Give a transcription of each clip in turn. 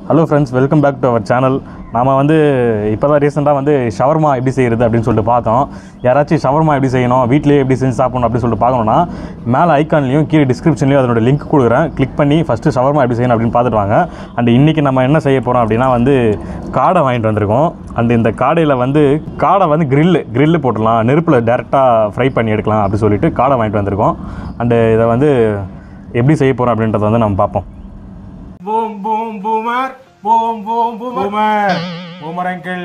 Hello friends welcome back to our channel நாம வந்து இப்போ தான் ரீசெண்டாக வந்து ஷவர்மா எப்படி செய்கிறது அப்படின்னு சொல்லிட்டு பார்த்தோம் யாராச்சும் ஷவர்மா எப்படி செய்யணும் வீட்டிலேயே எப்படி செஞ்சு சாப்பிடணும் அப்படின்னு சொல்லிட்டு பார்க்கணுன்னா மேலே ஐக்கான்லையும் கீழே டிஸ்கிரிப்ஷன்லையும் அதனோட லிங்க் கொடுக்குறேன் கிளிக் பண்ணி ஃபஸ்ட்டு ஷவர்மா எப்படி செய்யணும் அப்படின்னு பார்த்துட்டு வாங்க அண்ட் இன்றைக்கி நம்ம என்ன செய்ய போகிறோம் அப்படின்னா வந்து காடை வாங்கிட்டு வந்திருக்கோம் அண்ட் இந்த காடையில் வந்து காடை வந்து கிரில்லு கிரில்லு போட்டுடலாம் நெருப்பில் டேரெக்டாக ஃப்ரை பண்ணி எடுக்கலாம் அப்படின்னு சொல்லிட்டு காடை வாங்கிட்டு வந்திருக்கோம் அண்டு இதை வந்து எப்படி செய்ய போகிறோம் அப்படின்றத வந்து நம்ம பார்ப்போம் boom boom boomer boom boom boomer boomer boomer uncle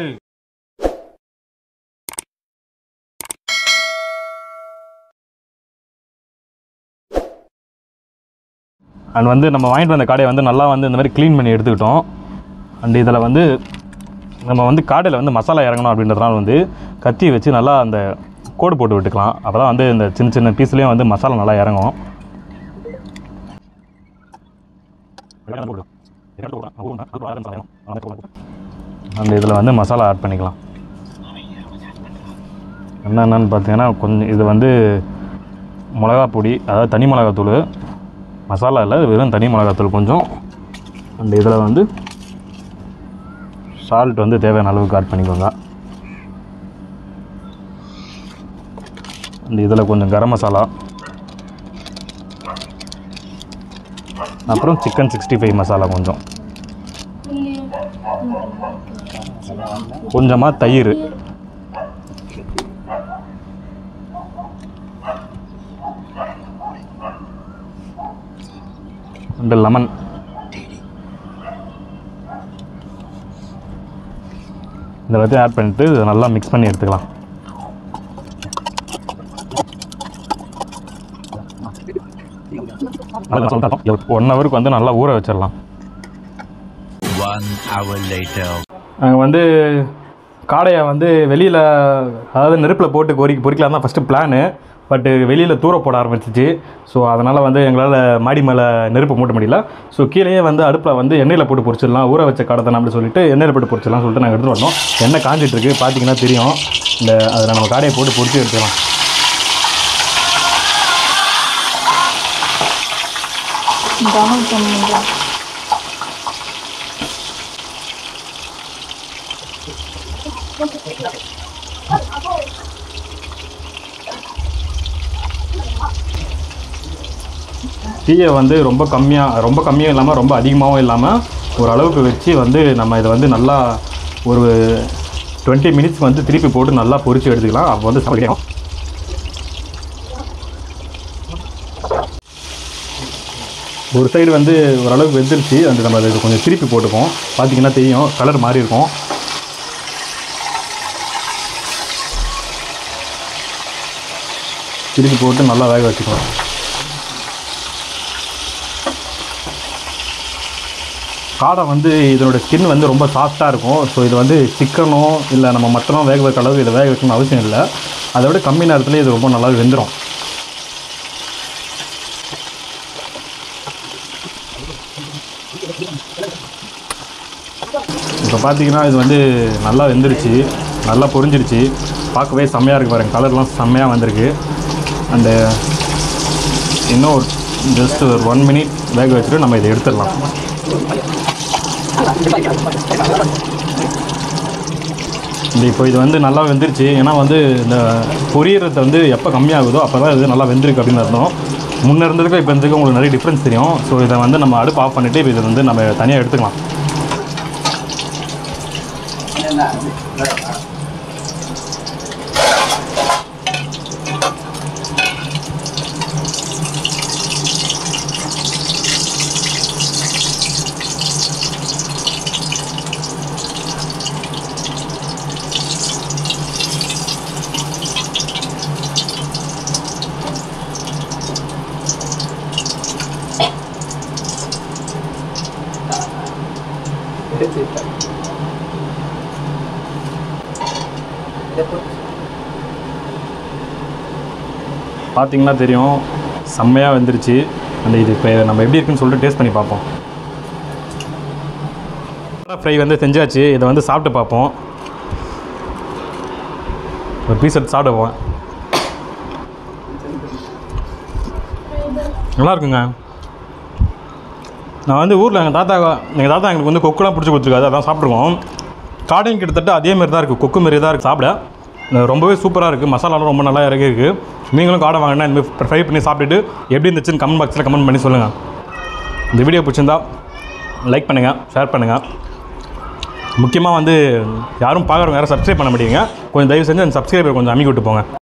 and வந்து நம்ம வாங்கிட்டு வந்த காடையை வந்து நல்லா வந்து இந்த மாதிரி க்ளீன் பண்ணி எடுத்துக்கிட்டோம் அண்ட் இதில் வந்து நம்ம வந்து காடையில் வந்து மசாலா இறங்கணும் அப்படின்றதுனால வந்து கத்தி வச்சு நல்லா அந்த கோடு போட்டு விட்டுக்கலாம் அப்போ தான் வந்து இந்த சின்ன சின்ன பீஸ்லேயும் வந்து மசாலா நல்லா இறங்கும் அந்த இதில் வந்து மசாலா ஆட் பண்ணிக்கலாம் என்னென்னு பார்த்தீங்கன்னா கொஞ்சம் இது வந்து மிளகா பொடி அதாவது தனி மிளகாத்தூள் மசாலா இல்லை வெறும் தனி மிளகாத்தூள் கொஞ்சம் அந்த இதில் வந்து சால்ட் வந்து தேவையான அளவுக்கு ஆட் பண்ணிக்கோங்க அந்த இதில் கொஞ்சம் கரம் மசாலா அப்புறம் சிக்கன் சிக்ஸ்டி ஃபைவ் மசாலா கொஞ்சம் கொஞ்சமாக தயிர் ரெண்டு லெமன் இந்த எல்லாத்தையும் ஆட் பண்ணிட்டு இதை நல்லா மிக்ஸ் பண்ணி எடுத்துக்கலாம் ஒன் ஹவருக்கு வந்து நல்லா ஊற வச்சிடலாம் One hour later. நாங்கள் வந்து காடையை வந்து வெளியில் அதாவது நெருப்பில் போட்டு பொறி பொறிக்கலாம் தான் ஃபஸ்ட்டு பிளானு பட்டு வெளியில் தூர போட ஆரம்பிச்சிச்சு ஸோ அதனால் வந்து எங்களால் மாடி மேலே நெருப்பு மூட்ட முடியல ஸோ கீழேயே வந்து அடுப்பில் வந்து எண்ணெயில் போட்டு பொரிச்சிடலாம் ஊற வச்ச கடை தானே அப்படி சொல்லிட்டு எண்ணெயில் போட்டு பொரிச்சிடலாம் சொல்லிட்டு நாங்கள் எடுத்துகிட்டு வந்தோம் எண்ணெய் காஞ்சிட்டு இருக்கு பார்த்தீங்கன்னா தெரியும் இந்த அதில் நம்ம காடையை போட்டு பொரிச்சு எடுத்துக்கலாம் டவுன் பண்ணுங்க தீயை வந்து ரொம்ப கம்மியாக ரொம்ப கம்மியாக இல்லாமல் ரொம்ப அதிகமாகவும் இல்லாமல் ஒரு அளவுக்கு வச்சு வந்து நம்ம இதை வந்து நல்லா ஒரு டுவெண்ட்டி மினிட்ஸ் வந்து திருப்பி போட்டு நல்லா பொரிச்சு எடுத்துக்கலாம் அப்போ வந்து சமைக்கும் ஒரு சைடு வந்து ஓரளவுக்கு வெந்துருச்சு அந்த நம்ம அதை கொஞ்சம் திருப்பி போட்டுப்போம் பார்த்தீங்கன்னா தெரியும் கலர் மாறி இருக்கும் திருப்பி போட்டு நல்லா வேக வச்சுக்கலாம் காடை வந்து இதனோட ஸ்கின் வந்து ரொம்ப சாஃப்டாக இருக்கும் ஸோ இது வந்து சிக்கனோ இல்லை நம்ம மட்டனோ வேக வைக்க அளவு இதை வேக வைக்கணும்னு அவசியம் இல்லை அதை விட கம்மி நேரத்தில் இது ரொம்ப நல்லா வெந்துடும் இப்போ பார்த்தீங்கன்னா இது வந்து நல்லா வெந்துருச்சு நல்லா பொரிஞ்சிருச்சு பார்க்கவே செம்மையாக இருக்கு பாருங்க கலர்லாம் செம்மையாக வந்திருக்கு அண்டு இன்னும் ஒரு ஜஸ்ட் ஒரு ஒன் மினிட் வேக வச்சுட்டு நம்ம இதை எடுத்துடலாம் இந்த இப்போ இது வந்து நல்லா வெந்துருச்சு ஏன்னா வந்து இந்த பொரியறது வந்து எப்போ கம்மியாகுதோ அப்போ தான் இது நல்லா வெந்திருக்கு அப்படின்னு அர்த்தம் முன்ன இருந்ததுக்கும் இப்போ இருந்ததுக்கும் உங்களுக்கு நிறைய டிஃப்ரென்ஸ் தெரியும் ஸோ இதை வந்து நம்ம அடுப்பு ஆஃப் பண்ணிவிட்டு இப்போ இதை வந்து நம்ம தனியாக எடுத்துக்கலாம் பார்த்தீங்கன்னா தெரியும் செம்மையாக வெந்துருச்சு அந்த இது இப்போ நம்ம எப்படி இருக்குன்னு சொல்லிட்டு டேஸ்ட் பண்ணி பார்ப்போம் ஃப்ரை வந்து செஞ்சாச்சு இதை வந்து சாப்பிட்டு பார்ப்போம் ஒரு பீஸ் எடுத்து சாப்பிடுவோம் நல்லா இருக்குங்க நான் வந்து ஊரில் எங்கள் தாத்தா எங்கள் தாத்தா எங்களுக்கு வந்து கொக்குலாம் பிடிச்சி கொடுத்துருக்காரு அதான் சாப்பிட்ருக்கோம் காடையும் கிட்டத்தட்ட அதே மாதிரி தான் இருக்குது கொக்கு மாரி தான் இருக்குது சாப்பிட அஹ் ரொம்பவே சூப்பராக இருக்குது மசாலாலாம் ரொம்ப நல்லா இறங்கி இருக்குது நீங்களும் காடை வாங்கினா இந்த மாதிரி ஃப்ரை பண்ணி சாப்பிட்டுட்டு எப்படி இருந்துச்சுன்னு கமெண்ட் பாக்ஸில் கமெண்ட் பண்ணி சொல்லுங்கள் இந்த வீடியோ பிடிச்சிருந்தா லைக் பண்ணுங்கள் ஷேர் பண்ணுங்கள் முக்கியமாக வந்து யாரும் பார்க்குறவங்க யாரும் சப்ஸ்கிரைப் பண்ண மாட்டீங்க கொஞ்சம் தயவு செஞ்சு அந்த சப்ஸ்கிரைபர் கொஞ்சம் அமுக்கி விட்டு போங்க